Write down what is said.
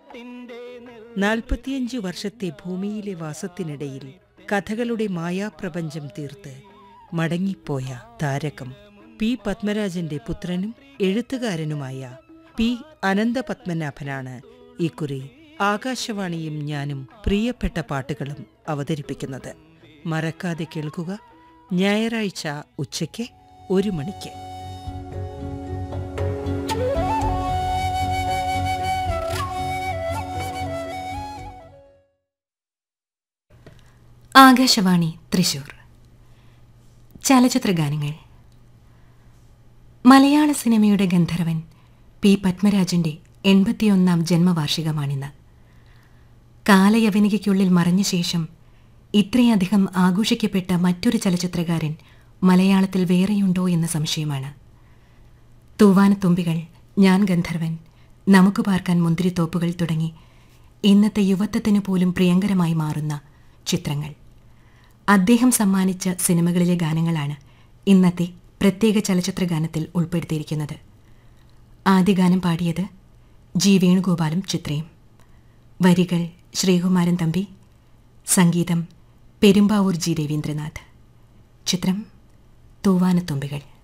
നാൽപ്പത്തിയഞ്ച് വർഷത്തെ ഭൂമിയിലെ വാസത്തിനിടയിൽ കഥകളുടെ മായാപ്രപഞ്ചം തീർത്ത് മടങ്ങിപ്പോയ താരകം പി പത്മരാജന്റെ പുത്രനും എഴുത്തുകാരനുമായ പി അനന്തപത്മനാഭനാണ് ഇക്കുറി ആകാശവാണിയും ഞാനും പ്രിയപ്പെട്ട പാട്ടുകളും അവതരിപ്പിക്കുന്നത് മറക്കാതെ കേൾക്കുക ഞായറാഴ്ച ഉച്ചയ്ക്ക് ഒരു മണിക്ക് ആകാശവാണി തൃശൂർ ചലച്ചിത്ര ഗാനങ്ങൾ മലയാള സിനിമയുടെ ഗന്ധർവൻ പി പത്മരാജന്റെ എൺപത്തിയൊന്നാം ജന്മവാർഷികമാണിന്ന് കാലയവനികയ്ക്കുള്ളിൽ മറഞ്ഞ ശേഷം ഇത്രയധികം ആഘോഷിക്കപ്പെട്ട മറ്റൊരു ചലച്ചിത്രകാരൻ മലയാളത്തിൽ വേറെയുണ്ടോ എന്ന സംശയമാണ് തൂവാനത്തുമ്പികൾ ഞാൻ ഗന്ധർവൻ നമുക്ക് പാർക്കാൻ മുന്തിരിത്തോപ്പുകൾ തുടങ്ങി ഇന്നത്തെ യുവത്വത്തിന് പോലും പ്രിയങ്കരമായി മാറുന്ന ചിത്രങ്ങൾ അദ്ദേഹം സമ്മാനിച്ച സിനിമകളിലെ ഗാനങ്ങളാണ് ഇന്നത്തെ പ്രത്യേക ചലച്ചിത്ര ഗാനത്തിൽ ഉൾപ്പെടുത്തിയിരിക്കുന്നത് ആദ്യ ഗാനം പാടിയത് ജി വേണുഗോപാലും ചിത്രയും വരികൾ ശ്രീകുമാരൻ തമ്പി സംഗീതം പെരുമ്പാവൂർ ജി രവീന്ദ്രനാഥ് ചിത്രം തൂവാനത്തുമ്പികൾ